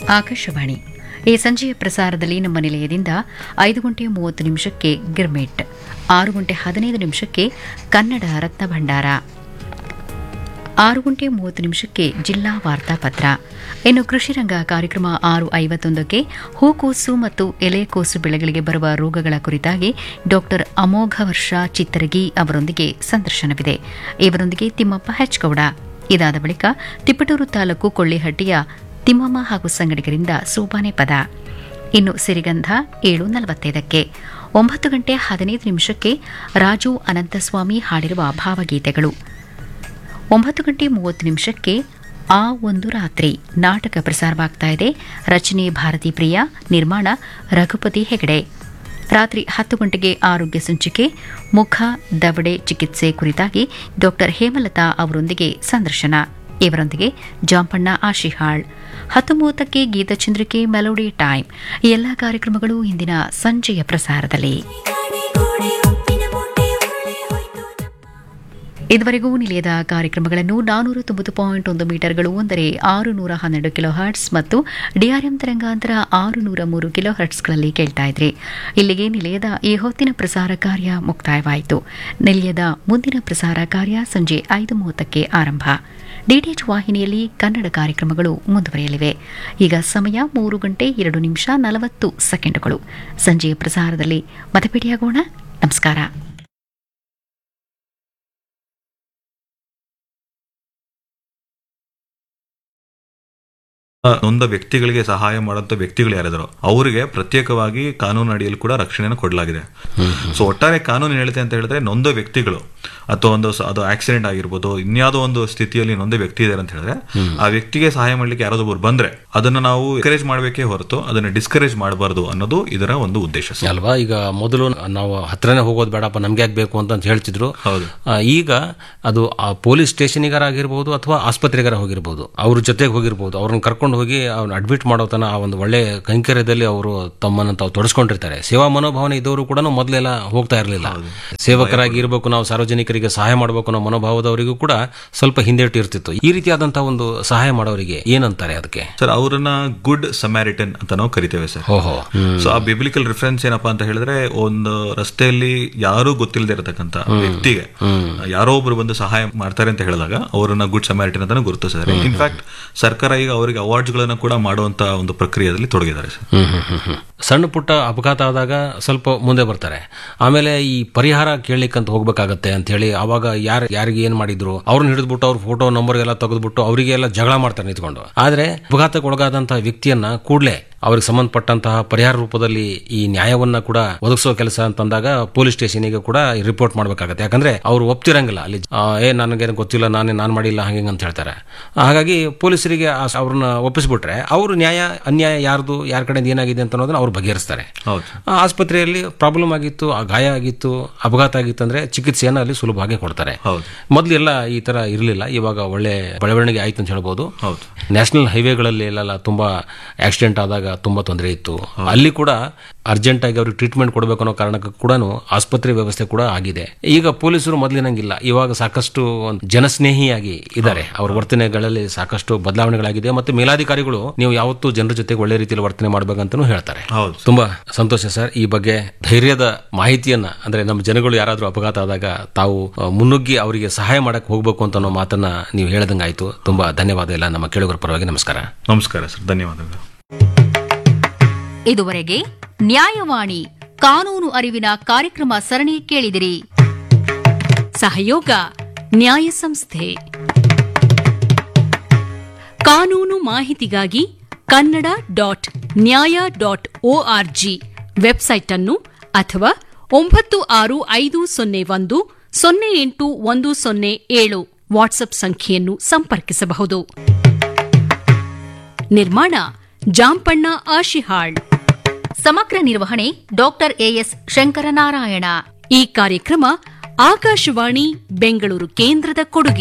ಆಕಾಶವಾಣಿ ಈ ಸಂಜೆಯ ಪ್ರಸಾರದಲ್ಲಿ ನಮ್ಮ ನಿಲಯದಿಂದ ಐದು ಗಂಟೆ ಮೂವತ್ತು ನಿಮಿಷಕ್ಕೆ ಗಿರ್ಮಿಟ್ ಆರು ಗಂಟೆ ಹದಿನೈದು ನಿಮಿಷಕ್ಕೆ ಕನ್ನಡ ರತ್ನ ಭಂಡಾರ ಆರು ಗಂಟೆ ಮೂವತ್ತು ನಿಮಿಷಕ್ಕೆ ಜಿಲ್ಲಾ ವಾರ್ತಾಪತ್ರ ಇನ್ನು ಕೃಷಿರಂಗ ಕಾರ್ಯಕ್ರಮ ಆರು ಐವತ್ತೊಂದಕ್ಕೆ ಹೂಕೋಸು ಮತ್ತು ಎಲೆಕೋಸು ಬೆಳೆಗಳಿಗೆ ಬರುವ ರೋಗಗಳ ಕುರಿತಾಗಿ ಡಾಕ್ಟರ್ ಅಮೋಘ ವರ್ಷ ಚಿತ್ತರಗಿ ಅವರೊಂದಿಗೆ ಸಂದರ್ಶನವಿದೆ ಇವರೊಂದಿಗೆ ತಿಮ್ಮಪ್ಪ ಹೆಚ್ಗೌಡ ಇದಾದ ಬಳಿಕ ತಿಪಟೂರು ತಾಲೂಕು ಕೊಳ್ಳಿಹಟ್ಟಿಯ ತಿಮ್ಮಮ್ಮ ಹಾಗೂ ಸಂಗಡಿಗರಿಂದ ಸೋಪಾನೆ ಪದ ಇನ್ನು ಸಿರಿಗಂಧ ಏಳು ನಲವತ್ತೈದಕ್ಕೆ ಒಂಬತ್ತು ಗಂಟೆ ಹದಿನೈದು ನಿಮಿಷಕ್ಕೆ ರಾಜು ಅನಂತಸ್ವಾಮಿ ಹಾಡಿರುವ ಭಾವಗೀತೆಗಳು ಒಂಬತ್ತು ಗಂಟೆ ಮೂವತ್ತು ನಿಮಿಷಕ್ಕೆ ಆ ಒಂದು ರಾತ್ರಿ ನಾಟಕ ಪ್ರಸಾರವಾಗ್ತಾ ಇದೆ ರಚನೆ ಭಾರತಿ ಪ್ರಿಯ ನಿರ್ಮಾಣ ರಘುಪತಿ ಹೆಗಡೆ ರಾತ್ರಿ ಹತ್ತು ಗಂಟೆಗೆ ಆರೋಗ್ಯ ಸಂಚಿಕೆ ಮುಖ ದವಡೆ ಚಿಕಿತ್ಸೆ ಕುರಿತಾಗಿ ಡಾಕ್ಟರ್ ಹೇಮಲತಾ ಅವರೊಂದಿಗೆ ಸಂದರ್ಶನ ಇವರೊಂದಿಗೆ ಜಾಂಪಣ್ಣ ಆಶಿಹಾಳ್ ಹತ್ತು ಮೂವತ್ತಕ್ಕೆ ಗೀತಚಂದ್ರಿಕೆ ಮೆಲೋಡಿ ಟೈಮ್ ಈ ಎಲ್ಲಾ ಕಾರ್ಯಕ್ರಮಗಳು ಇಂದಿನ ಸಂಜೆಯ ಪ್ರಸಾರದಲ್ಲಿ ಇದುವರೆಗೂ ನಿಲಯದ ಕಾರ್ಯಕ್ರಮಗಳನ್ನು ನಾನೂರ ತೊಂಬತ್ತು ಪಾಯಿಂಟ್ ಒಂದು ಮೀಟರ್ಗಳು ಅಂದರೆ ಆರು ನೂರ ಹನ್ನೆರಡು ಕಿಲೋ ಹರ್ಟ್ಸ್ ಮತ್ತು ಡಿಆರ್ಎಂ ತರಂಗಾಂತರ ಆರು ನೂರ ಮೂರು ಕಿಲೋ ಹರ್ಟ್ಸ್ಗಳಲ್ಲಿ ಕೇಳ್ತಾ ಇದ್ರಿ ಇಲ್ಲಿಗೆ ನಿಲಯದ ಈ ಹೊತ್ತಿನ ಪ್ರಸಾರ ಕಾರ್ಯ ಮುಕ್ತಾಯವಾಯಿತು ನಿಲಯದ ಮುಂದಿನ ಪ್ರಸಾರ ಕಾರ್ಯ ಸಂಜೆ ಐದು ಮೂವತ್ತಕ್ಕೆ ಆರಂಭ ಡಿಟಿಎಚ್ ವಾಹಿನಿಯಲ್ಲಿ ಕನ್ನಡ ಕಾರ್ಯಕ್ರಮಗಳು ಮುಂದುವರಿಯಲಿವೆ ಈಗ ಸಮಯ ಮೂರು ಗಂಟೆ ಎರಡು ನಿಮಿಷ ನಲವತ್ತು ಸೆಕೆಂಡುಗಳು ಸಂಜೆಯ ಪ್ರಸಾರದಲ್ಲಿ ಮತ್ತೆ ಭೇಟಿಯಾಗೋಣ ನಮಸ್ಕಾರ ನೊಂದ ವ್ಯಕ್ತಿಗಳಿಗೆ ಸಹಾಯ ಮಾಡುವಂತ ವ್ಯಕ್ತಿಗಳು ಯಾರಿದಾರೋ ಅವರಿಗೆ ಪ್ರತ್ಯೇಕವಾಗಿ ಕಾನೂನು ಅಡಿಯಲ್ಲಿ ಕೂಡ ರಕ್ಷಣೆಯನ್ನು ಕೊಡಲಾಗಿದೆ ಸೊ ಒಟ್ಟಾರೆ ಕಾನೂನು ಹೇಳುತ್ತೆ ಅಂತ ಹೇಳಿದ್ರೆ ನೊಂದ ವ್ಯಕ್ತಿಗಳು ಅಥವಾ ಒಂದು ಸ- ಅದು ಆಕ್ಸಿಡೆಂಟ್ ಆಗಿರ್ಬೋದು ಇನ್ಯಾವುದೋ ಒಂದು ಸ್ಥಿತಿಯಲ್ಲಿ ನೊಂದ ವ್ಯಕ್ತಿ ಇದ್ದಾರೆ ಅಂತ ಹೇಳಿದ್ರೆ ಆ ವ್ಯಕ್ತಿಗೆ ಸಹಾಯ ಮಾಡ್ಲಿಕ್ಕೆ ಯಾರಾದೊಬ್ಬರು ಬಂದ್ರೆ ಅದನ್ನ ನಾವು ಎನ್ಕರೇಜ್ ಮಾಡಬೇಕೇ ಹೊರತು ಅದನ್ನ ಡಿಸ್ಕರೇಜ್ ಮಾಡಬಾರ್ದು ಅನ್ನೋದು ಇದರ ಒಂದು ಉದ್ದೇಶ ಸರ್. ಅಲ್ವಾ ಈಗ ಮೊದಲು ನಾವು ಹತ್ರನೇ ಹೋಗೋದು ಬೇಡಪ್ಪ ನಮ್ಗೆ ಯಾಕೆ ಬೇಕು ಅಂತ ಹೇಳ್ತಿದ್ರು ಹೌದು. ಆ, ಈಗ ಅದು ಆ ಪೊಲೀಸ್ ಸ್ಟೇಷನಿಗಾರ ಆಗಿರ್ಬೋದು ಅಥವಾ ಆಸ್ಪತ್ರೆಗಾರ ಹೋಗಿರ್ಬೋದು ಅವ್ರ ಜೊತೆಗೆ ಹೋಗಿರ್ಬೋದು ಅವ್ರನ್ನ ಕರ್ಕೊಂಡು ಹೋಗಿ ಅವ್ರನ್ನ ಅಡ್ಮಿಟ್ ಮಾಡೋ ತನ ಆ ಒಂದು ಒಳ್ಳೆ ಕೈಂಕರ್ಯದಲ್ಲಿ ಅವರು ತಮ್ಮನ್ನು ತಾವು ತೊಡಸ್ಕೊಂಡಿರ್ತಾರೆ ಸೇವಾ ಮನೋಭಾವನೆ ಇದ್ದವರು ಕೂಡ ಮೊದಲೆಲ್ಲ ಹೋಗ್ತಾ ಇರಲಿಲ್ಲ ಸೇವಕರಾಗಿ ಇರಬೇಕು ನಾವು ಸಾರ್ವಜನಿಕರಿಗೆ ಸಹಾಯ ಮಾಡಬೇಕು ಅನ್ನೋ ಮನೋಭಾವದವರಿಗೂ ಕೂಡ ಸ್ವಲ್ಪ ಹಿಂದೇಟು ಇರ್ತಿತ್ತು ಈ ರೀತಿಯಾದಂತಹ ಒಂದು ಸಹಾಯ ಮಾಡೋರಿಗೆ ಏನಂತಾರೆ ಅದಕ್ಕೆ ಸರ್ ಅವರನ್ನ ಗುಡ್ ಸಮ್ಯಾರಿಟನ್ ಅಂತ ನಾವು ಕರಿತೇವೆ ಸರ್ ಓಹೋ ಸೊ ಆ ಬಿಬ್ಲಿಕಲ್ ರಿಫರೆನ್ಸ್ ಏನಪ್ಪಾ ಅಂತ ಹೇಳಿದ್ರೆ ಒಂದು ರಸ್ತೆಯಲ್ಲಿ ಯಾರೂ ಗೊತ್ತಿಲ್ಲದೆ ಇರತಕ್ಕಂತ ವ್ಯಕ್ತಿಗೆ ಯಾರೋ ಒಬ್ರು ಬಂದು ಸಹಾಯ ಮಾಡ್ತಾರೆ ಅಂತ ಹೇಳಿದಾಗ ಅವರನ್ನ ಗುಡ್ ಸಮ್ಯಾರಿಟನ್ ಅಂತಾನೆ ಗುರುತಿಸಿದ್ದಾರೆ ಇನ್ಫ್ಯಾಕ್ಟ್ ಸರ್ಕಾರ ಈಗ ಅವರಿಗೆ ಅವಾರ್ಡ್ಸ್ ಗಳನ್ನ ಕೂಡ ಮಾಡುವಂತ ಒಂದು ಪ್ರಕ್ರಿಯೆಯಲ್ಲಿ ತೊಡಗಿದ್ದಾರೆ ಸರ್ ಹ್ಮ್ ಹ್ಮ್ ಹ್ಮ್ ಹ್ಮ್. ಸಣ್ಣ ಪುಟ್ಟ ಅಪಘಾತ ಆದಾಗ ಸ್ವಲ್ಪ ಮುಂದೆ ಬರ್ತಾರೆ ಆಮೇಲೆ ಈ ಪರಿಹಾರ ಕೇಳಲಿಕ್ಕಂತ ಹೋಗ್ಬೇಕಾಗತ್ತೆ ಅಂತ ಹೇಳಿ ಅವಾಗ ಯಾರು ಯಾರಿಗೆ ಏನ್ ಮಾಡಿದ್ರು ಅವ್ರನ್ನ ಹಿಡಿದ್ಬಿಟ್ಟು ಅವ್ರ ಫೋಟೋ ನಂಬರ್ ಎಲ್ಲ ತೆಗೆದ್ಬಿಟ್ಟು ಅವರಿಗೆ ಎಲ್ಲ ಜಗಳ ಮಾಡ್ತಾರೆ ನಿಂತ್ಕೊಂಡು ಆದ್ರೆ ಅಪಘಾತಕ್ಕೆ ಒಳಗಾದಂತಹ ವ್ಯಕ್ತಿಯನ್ನ ಕೂಡಲೇ ಅವ್ರಿಗೆ ಸಂಬಂಧಪಟ್ಟಂತಹ ಪರಿಹಾರ ರೂಪದಲ್ಲಿ ಈ ನ್ಯಾಯವನ್ನ ಕೂಡ ಒದಗಿಸೋ ಕೆಲಸ ಅಂತಂದಾಗ ಪೊಲೀಸ್ ಸ್ಟೇಷನ್ಗೆ ಕೂಡ ರಿಪೋರ್ಟ್ ಮಾಡ್ಬೇಕಾಗತ್ತೆ ಯಾಕಂದ್ರೆ ಅವ್ರು ಒಪ್ತಿರಂಗಿಲ್ಲ ಅಲ್ಲಿ ಆ, ಏ ನನಗೇನು ಗೊತ್ತಿಲ್ಲ ನಾನೇ ನಾನು ಮಾಡಿಲ್ಲ ಹಂಗೆ ಅಂತ ಹೇಳ್ತಾರೆ ಹಾಗಾಗಿ ಪೊಲೀಸರಿಗೆ ಆ- ಅವ್ರನ್ನ ಒಪ್ಪಿಸ್ಬಿಟ್ರೆ ಅವರು ನ್ಯಾಯ ಅನ್ಯಾಯ ಯಾರ್ದು ಯಾರ ಕಡೆಯಿಂದ ಏನಾಗಿದೆ ಅಂತ ಅನ್ನೋದನ್ನ ಅವ್ರು ಬಗೆಹರಿಸ್ತಾರೆ ಹೌದು ಆ ಆಸ್ಪತ್ರೆಯಲ್ಲಿ ಪ್ರಾಬ್ಲಮ್ ಆಗಿತ್ತು ಆ ಗಾಯ ಆಗಿತ್ತು ಅಪಘಾತ ಆಗಿತ್ತು ಅಂದ್ರೆ ಚಿಕಿತ್ಸೆಯನ್ನು ಅಲ್ಲಿ ಸುಲಭವಾಗಿ ಕೊಡ್ತಾರೆ ಹೌದು ಮೊದಲೆಲ್ಲ ಈ ತರ ಇರಲಿಲ್ಲ ಇವಾಗ ಒಳ್ಳೆ ಬೆಳವಣಿಗೆ ಆಯ್ತು ಅಂತ ಹೇಳ್ಬೋದು ಹೌದು ನ್ಯಾಷನಲ್ ಹೈವೇಗಳಲ್ಲಿ ಎಲ್ಲ ತುಂಬಾ ಆಕ್ಸಿಡೆಂಟ್ ಆದಾಗ ತುಂಬಾ ತೊಂದರೆ ಇತ್ತು ಅಲ್ಲಿ ಕೂಡ ಅರ್ಜೆಂಟ್ ಆಗಿ ಅವ್ರಿಗೆ ಟ್ರೀಟ್ಮೆಂಟ್ ಕೊಡಬೇಕು ಅನ್ನೋ ಕಾರಣಕ್ಕೂ ಕೂಡ ಆಸ್ಪತ್ರೆ ವ್ಯವಸ್ಥೆ ಕೂಡ ಆಗಿದೆ ಈಗ ಪೊಲೀಸರು ಮೊದಲಿನಂಗಿಲ್ಲ ಇವಾಗ ಸಾಕಷ್ಟು ಒಂದು ಜನಸ್ನೇಹಿಯಾಗಿ ಇದ್ದಾರೆ ಅವ್ರ ವರ್ತನೆಗಳಲ್ಲಿ ಸಾಕಷ್ಟು ಬದಲಾವಣೆಗಳಾಗಿದೆ ಮತ್ತೆ ಮೇಲಾಧಿಕಾರಿಗಳು ನೀವು ಯಾವತ್ತೂ ಜನರ ಜೊತೆಗೆ ಒಳ್ಳೆ ರೀತಿಯಲ್ಲಿ ವರ್ತನೆ ಮಾಡ್ಬೇಕಂತನೂ ಹೇಳ್ತಾರೆ ಹೌದು ತುಂಬಾ ಸಂತೋಷ ಸರ್ ಈ ಬಗ್ಗೆ ಧೈರ್ಯದ ಮಾಹಿತಿಯನ್ನ ಅಂದ್ರೆ ನಮ್ಮ ಜನಗಳು ಯಾರಾದ್ರೂ ಅಪಘಾತ ಆದಾಗ ತಾವು ಆ, ಮುನ್ನುಗ್ಗಿ ಅವರಿಗೆ ಸಹಾಯ ಮಾಡಕ್ ಹೋಗ್ಬೇಕು ಅಂತ ಅನ್ನೋ ಮಾತನ್ನ ನೀವು ಹೇಳ್ದಂಗಾಯ್ತು ತುಂಬಾ ಧನ್ಯವಾದ ಎಲ್ಲ ನಮ್ಮ ಕೇಳುಗರ ಪರವಾಗಿ ನಮಸ್ಕಾರ ನಮಸ್ಕಾರ ಸರ್ ಧನ್ಯವಾದಗಳು ಇದುವರೆಗೆ ನ್ಯಾಯವಾಣಿ ಕಾನೂನು ಅರಿವಿನ ಕಾರ್ಯಕ್ರಮ ಸರಣಿ ಕೇಳಿದಿರಿ ಸಹಯೋಗ ನ್ಯಾಯ ಸಂಸ್ಥೆ ಕಾನೂನು ಮಾಹಿತಿಗಾಗಿ Kannada dot Nyaya dot O R G website ಅನ್ನು ಅಥವಾ ಒಂಬತ್ತು ಆರು ಐದು ಸೊನ್ನೆ ಒಂದು ಸೊನ್ನೆ ಎಂಟು ಒಂದು ಸೊನ್ನೆ ಏಳು ವಾಟ್ಸ್ಆಪ್ ಸಂಖ್ಯೆಯನ್ನು ಸಂಪರ್ಕಿಸಬಹುದು ನಿರ್ಮಾಣ ಜಾಂಪಣ್ಣ ಆಶಿಹಾಳ್ ಸಮಗ್ರ ನಿರ್ವಹಣೆ ಡಾಕ್ಟರ್ ಎಎಸ್ ಶಂಕರನಾರಾಯಣ ಈ ಕಾರ್ಯಕ್ರಮ ಆಕಾಶವಾಣಿ ಬೆಂಗಳೂರು ಕೇಂದ್ರದ ಕೊಡುಗೆ